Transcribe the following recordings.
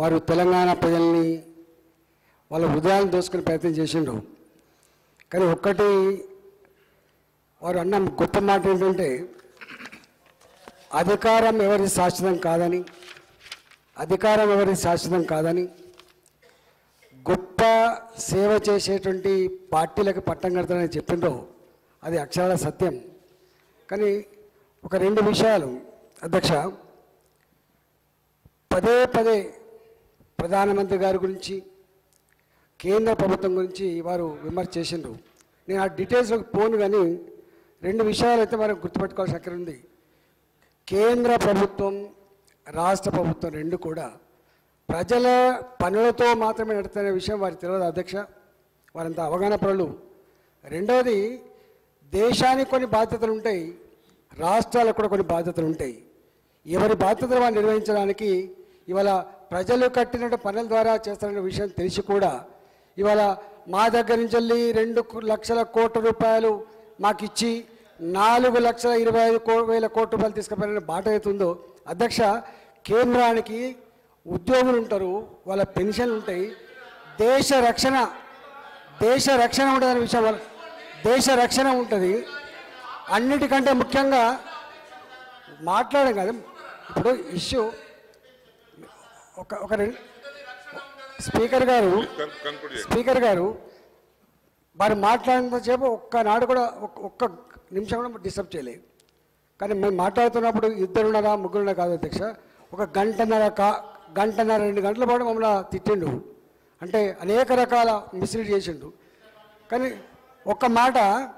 వారు తెలంగాణ ప్రజల్ని వాళ్ళ హృదయాలను దోసుకునే ప్రయత్నం చేసిండ్రు కానీ ఒక్కటి వారు అన్న గొప్ప మాట ఏంటంటే అధికారం ఎవరి శాశ్వతం కాదని అధికారం ఎవరి శాశ్వతం కాదని గొప్ప సేవ చేసేటువంటి పార్టీలకు పట్టం కడతానని చెప్పిండ్రో అది అక్షరాల సత్యం కానీ ఒక రెండు విషయాలు అధ్యక్ష పదే పదే ప్రధానమంత్రి గారి గురించి కేంద్ర ప్రభుత్వం గురించి వారు విమర్శ చేసిండ్రు నేను ఆ డీటెయిల్స్లోకి పోను కానీ రెండు విషయాలు అయితే మనం గుర్తుపెట్టుకోవాల్సిన అక్కడ ఉంది కేంద్ర ప్రభుత్వం రాష్ట్ర ప్రభుత్వం రెండు కూడా ప్రజల పనులతో మాత్రమే నడుతున్న విషయం వారికి తెలియదు అధ్యక్ష వారంత అవగాహన పనులు రెండవది దేశానికి కొన్ని బాధ్యతలు ఉంటాయి రాష్ట్రాలకు కూడా కొన్ని బాధ్యతలు ఉంటాయి ఎవరి బాధ్యతలు వారు నిర్వహించడానికి ఇవాళ ప్రజలు కట్టిన పనుల ద్వారా చేస్తున్న విషయం తెలిసి కూడా ఇవాళ మా దగ్గర నుంచి వెళ్ళి రెండు కు- లక్షల కోట్ల రూపాయలు మాకు ఇచ్చి నాలుగు లక్షల ఇరవై ఐదు కో వేల కోట్ల రూపాయలు తీసుకుపోయిన బాట అవుతుందో అధ్యక్ష కేంద్రానికి ఉద్యోగులు ఉంటారు వాళ్ళ పెన్షన్లు ఉంటాయి దేశ రక్షణ దేశ రక్షణ ఉంటుంది అనే విషయం వాళ్ళ- దేశ రక్షణ ఉంటుంది అన్నిటికంటే ముఖ్యంగా మాట్లాడడం కాదు ఇప్పుడు ఇష్యూ ఒక ఒక రెండు స్పీకర్ గారు కంక్లూడ్ చేయండి స్పీకర్ గారు వారు మాట్లాడినంతసేపు ఒక్కనాడు కూడా ఒక్క- ఒక్క నిమిషం కూడా డిస్టర్బ్ చేయలేదు కానీ మేము మాట్లాడుతున్నప్పుడు ఇద్దరున్నారా ముగ్గురున్నా కాదు అధ్యక్ష ఒక గంటన్నర కా గంటన్నర రెండు గంటల పాటు మమ్మల్ని తిట్టిండు అంటే అనేక రకాల మిస్లీడ్ చేసిండు కానీ ఒక్క మాట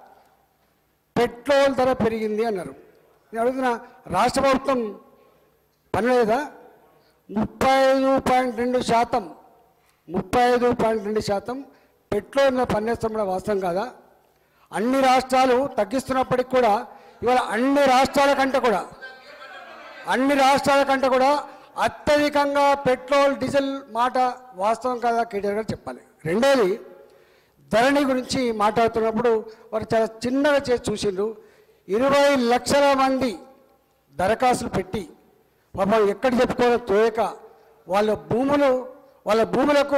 పెట్రోల్ ధర పెరిగింది అన్నారు నేను అడుగుతున్నా రాష్ట్ర ప్రభుత్వం పనిలేదా ముప్పై ఐదు పాయింట్ రెండు శాతం ముప్పై ఐదు పాయింట్ రెండు శాతం పెట్రోల్ పన్నేస్తాం వాస్తవం కాదా అన్ని రాష్ట్రాలు తగ్గిస్తున్నప్పటికి కూడా ఇవాళ అన్ని రాష్ట్రాల కంటే కూడా అన్ని రాష్ట్రాల కంటే కూడా అత్యధికంగా పెట్రోల్ డీజిల్ మాట వాస్తవం కాదా కేటీఆర్ గారు చెప్పాలి రెండోది ధరణి గురించి మాట్లాడుతున్నప్పుడు వారు చాలా చిన్నగా చేసి చూసిండ్రు ఇరవై లక్షల మంది దరఖాస్తులు పెట్టి పాపం ఎక్కడ చెప్పుకోవాలో తోయక వాళ్ళ భూములు వాళ్ళ భూములకు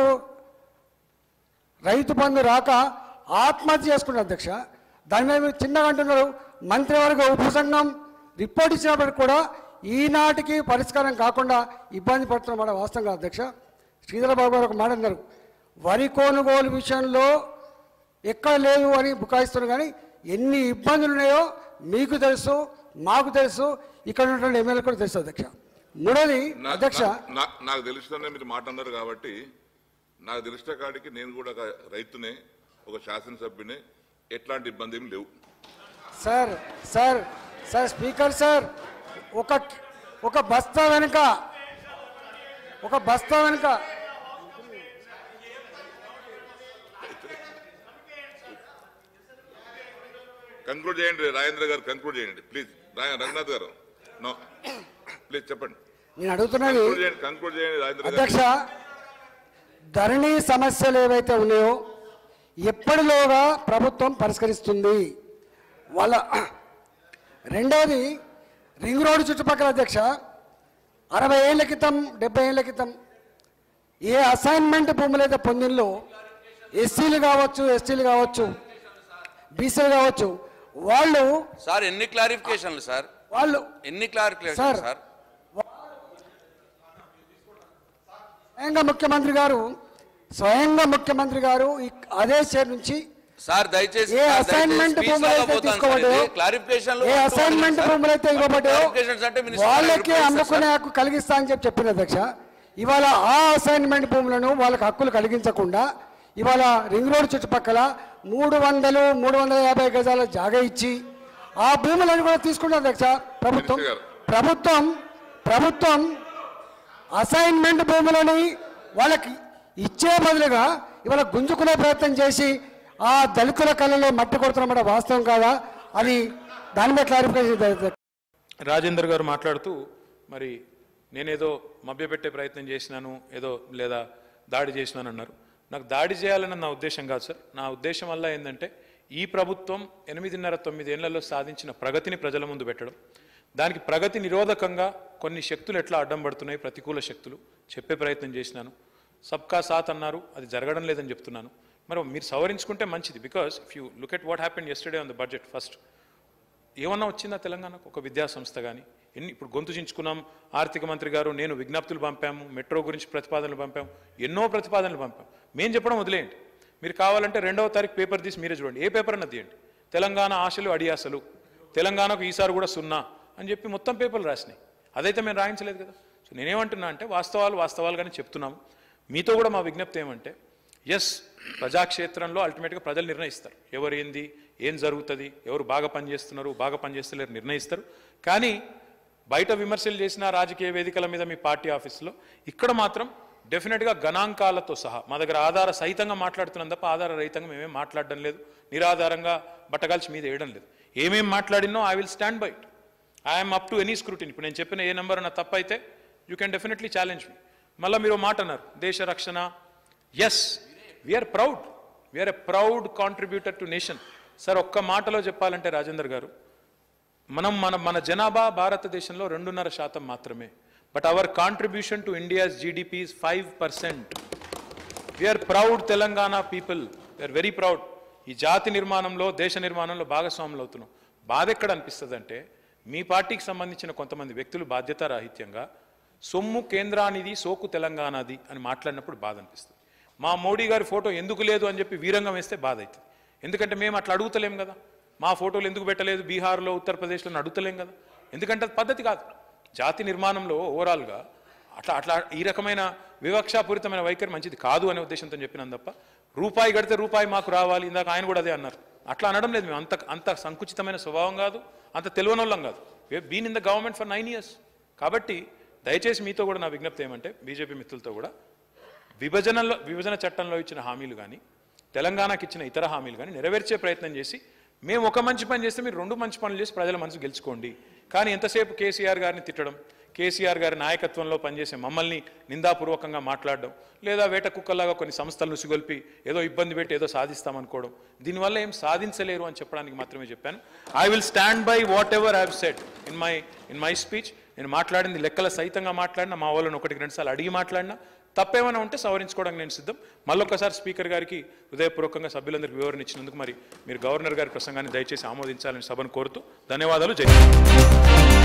రైతు బంధు రాక ఆత్మహత్య చేసుకున్నారు అధ్యక్ష దాని మీద మీరు చిన్నగా అంటున్నారు మంత్రివర్గ ఉపసంఘం రిపోర్ట్ ఇచ్చినప్పటికి కూడా ఈనాటికి పరిష్కారం కాకుండా ఇబ్బంది పడుతున్న మాట వాస్తవం కాదు అధ్యక్ష శ్రీధరబాబు గారు ఒక మాట అన్నారు వరి కొనుగోలు విషయంలో ఎక్కడ లేదు అని బుకాయిస్తున్నారు కానీ ఎన్ని ఇబ్బందులు ఉన్నాయో మీకు తెలుసు మాకు తెలుసు ఇక్కడ ఉన్నటువంటి ఎమ్మెల్యే కూడా తెలుసు అధ్యక్ష మూడోది నా- అధ్యక్ష నా- నా- నాకు తెలిసిన మీరు మాట అన్నారు కాబట్టి నాకు తెలిసిన కాడికి నేను కూడా ఒక రైతునే ఒక శాసనసభ్యునే ఎట్లాంటి ఇబ్బంది ఏం లేవు sir sir sir speaker sir ఒక ఒక బస్తా వెనుక ఒక బస్తా వెనుక కంక్లూడ్ చేయండి రాజేంద్ర గారు కంక్లూడ్ చేయండి ప్లీజ్ రంగనాథ్ గారు నో ప్లీజ్ చెప్పండి నేను అడుగుతున్నది కంక్లూడ్ చేయండి కంక్లూడ్ చేయండి రాజేంద్ర గారు అధ్యక్ష ధరణి సమస్యలు ఏవైతే ఉన్నాయో ఎప్పటిలోగా ప్రభుత్వం పరిష్కరిస్తుంది వాళ్ళ రెండవది రింగ్ రోడ్డు చుట్టుపక్కల అధ్యక్ష అరవై ఏళ్ళ క్రితం డెబ్బై ఏళ్ళ క్రితం ఏ అసైన్మెంట్ భూములు అయితే పొందినలో ఎస్సీలు కావచ్చు ఎస్టీలు కావచ్చు బీసీలు కావచ్చు వాళ్ళు సార్ ఎన్ని క్లారిఫికేషన్లు సార్ వాళ్ళు ఎన్ని క్లారిఫికేషన్ సార్. సార్ స్వయంగా ముఖ్యమంత్రి గారు స్వయంగా ముఖ్యమంత్రి గారు ఈ అదే స్టేట్ నుంచి సార్ దయచేసి ఏ సార్, అసైన్మెంట్ దయచేసి భూములు speech అయితే లాగా పోతాను సార్. తీసుకోబడ్డాయో ఇది క్లారిఫికేషన్లు ఏ అంటూ అసైన్మెంట్ సార్. భూములు అయితే ఇవ్వబడ్డాయో క్లారిఫికేషన్స్ అంటే మినిస్టర్ వాళ్ళకి రిప్లై ఇస్తారు అమ్ముకునే సార్. హక్కు కలిగిస్తా అని చెప్పి చెప్పిన అధ్యక్ష ఇవాళ ఆ అసైన్మెంట్ భూములను వాళ్ళకి హక్కులు కలిగించకుండా ఇవాళ రింగ్ రోడ్ చుట్టుపక్కల మూడు వందలు మూడు వందల యాభై గజాల జాగా ఇచ్చి ఆ భూములను కూడా తీసుకుంటారు అధ్యక్ష ప్రభుత్వం మినిస్టర్ గారు. ప్రభుత్వం ప్రభుత్వం అసైన్మెంట్ భూములని వాళ్ళకి ఇచ్చే బదులుగా ఇవాళ గుంజుకునే ప్రయత్నం చేసి ఆ దళితుల కళ్ళలో మట్టి కొడుతున్నమాట వాస్తవం కాదా అది దాని మీద క్లారిఫికేషన్ రాజేందర్ గారు మాట్లాడుతూ మరి నేనేదో మభ్యపెట్టే ప్రయత్నం చేసినాను ఏదో లేదా దాడి చేసినాను అన్నారు నాకు దాడి చేయాలని నా ఉద్దేశం కాదు సార్ నా ఉద్దేశం వల్ల ఏంటంటే ఈ ప్రభుత్వం ఎనిమిదిన్నర తొమ్మిది ఏళ్లలో సాధించిన ప్రగతిని ప్రజల ముందు పెట్టడం దానికి ప్రగతి నిరోధకంగా కొన్ని శక్తులు ఎట్లా అడ్డం పడుతున్నాయి ప్రతికూల శక్తులు చెప్పే ప్రయత్నం చేసినాను సబ్కా సాత్ అన్నారు అది జరగడం లేదని చెప్తున్నాను మరి మీరు సవరించుకుంటే మంచిది because if you look at what happen yesterday on the budget first ఏమన్నా వచ్చిందా తెలంగాణకు ఒక విద్యా సంస్థ కానీ ఎన్ని ఇప్పుడు గొంతు చించుకున్నాం ఆర్థిక మంత్రి గారు నేను విజ్ఞప్తులు పంపాము మెట్రో గురించి ప్రతిపాదనలు పంపాము ఎన్నో ప్రతిపాదనలు పంపాం మేము చెప్పడం వదిలేయండి మీరు కావాలంటే రెండవ తారీఖు పేపర్ తీసి మీరే చూడండి ఏ పేపర్ అన్నది తీయండి తెలంగాణ ఆశలు అడియాసలు తెలంగాణకు ఈసారి కూడా సున్నా అని చెప్పి మొత్తం పేపర్లు రాసినాయి అదైతే మేము రాయించలేదు కదా సో నేనేమంటున్నా అంటే వాస్తవాలు వాస్తవాలుగానే చెప్తున్నాము మీతో కూడా మా విజ్ఞప్తి ఏమంటే ఎస్ ప్రజాక్షేత్రంలో అల్టిమేట్గా ప్రజలు నిర్ణయిస్తారు ఎవరు ఏంది ఏం జరుగుతుంది ఎవరు బాగా పనిచేస్తున్నారు బాగా పనిచేస్తలేరు నిర్ణయిస్తారు కానీ బయట విమర్శలు చేసిన రాజకీయ వేదికల మీద మీ పార్టీ ఆఫీసులో ఇక్కడ మాత్రం డెఫినెట్గా గణాంకాలతో సహా మా దగ్గర ఆధార సహితంగా మాట్లాడుతున్నాం తప్ప ఆధార రహితంగా మేమేం మాట్లాడడం లేదు నిరాధారంగా బట్టగాల్చి మీద వేయడం లేదు ఏమేం మాట్లాడినో I will stand by I'm up to any scrutiny ఇప్పుడు నేను చెప్పిన ఏ నెంబర్ అన్న తప్పు అయితే you can definitely challenge me మళ్ళీ మీరు ఓ మాట అన్నారు దేశ రక్షణ yes we're proud we're a proud contributor to nation sir ఒక్క మాటలో చెప్పాలంటే రాజేందర్ గారు మనం మన మన జనాభా భారతదేశంలో రెండున్నర శాతం మాత్రమే but our contribution to India's GDP is five percent we're proud Telangana people we're very proud ఈ జాతి నిర్మాణంలో దేశ నిర్మాణంలో భాగస్వాములు అవుతున్నాం బాధ ఎక్కడ అనిపిస్తుంది అంటే మీ పార్టీకి సంబంధించిన కొంతమంది వ్యక్తులు బాధ్యతారాహిత్యంగా సొమ్ము కేంద్రానిది సోకు తెలంగాణది అని మాట్లాడినప్పుడు బాధ అనిపిస్తుంది మా మోడీ గారి ఫోటో ఎందుకు లేదు అని చెప్పి వీరంగం వేస్తే బాధ అవుతుంది ఎందుకంటే మేము అట్లా అడుగుతలేం కదా మా ఫోటోలు ఎందుకు పెట్టలేదు బీహార్లో ఉత్తరప్రదేశ్లో అని అడుగుతలేం కదా ఎందుకంటే అది పద్ధతి కాదు జాతి నిర్మాణంలో ఓవరాల్గా అట్లా అట్లా ఈ రకమైన వివక్షాపూరితమైన వైఖరి మంచిది కాదు అనే ఉద్దేశంతో చెప్పినాను తప్ప రూపాయి కడితే రూపాయి మాకు రావాలి ఇందాక ఆయన కూడా అదే అన్నారు అట్లా అనడం లేదు మేము అంత అంత సంకుచితమైన స్వభావం కాదు అంత తెలివనోళ్ళం కాదు been in the government for nine years కాబట్టి దయచేసి మీతో కూడా నా విజ్ఞప్తి ఏమంటే బీజేపీ మిత్రులతో కూడా విభజనలో విభజన చట్టంలో ఇచ్చిన హామీలు కానీ తెలంగాణకి ఇచ్చిన ఇతర హామీలు కానీ నెరవేర్చే ప్రయత్నం చేసి మేము ఒక మంచి పని చేస్తే మీరు రెండు మంచి పనులు చేసి ప్రజల మనసు గెలుచుకోండి కానీ ఎంతసేపు కేసీఆర్ గారిని తిట్టడం కేసీఆర్ గారి నాయకత్వంలో పనిచేసే మమ్మల్ని నిందాపూర్వకంగా మాట్లాడడం లేదా వేట కుక్కలాగా కొన్ని సంస్థలను సిగొల్పి ఏదో ఇబ్బంది పెట్టి ఏదో సాధిస్తామనుకోవడం దీనివల్ల ఏం సాధించలేరు అని చెప్పడానికి మాత్రమే చెప్పాను I will stand by whatever I said in my in my speech నేను మాట్లాడింది లెక్కల సహితంగా మాట్లాడినా మా వాళ్ళని ఒకటికి రెండు సార్లు అడిగి మాట్లాడినా తప్పేమైనా ఉంటే సవరించుకోవడానికి నేను సిద్ధం మళ్ళొక్కసారి స్పీకర్ గారికి హృదయపూర్వకంగా సభ్యులందరికీ వివరణ ఇచ్చినందుకు మరి మీరు గవర్నర్ గారి ప్రసంగాన్ని దయచేసి ఆమోదించాలని సభను కోరుతూ ధన్యవాదాలు జై హింద్.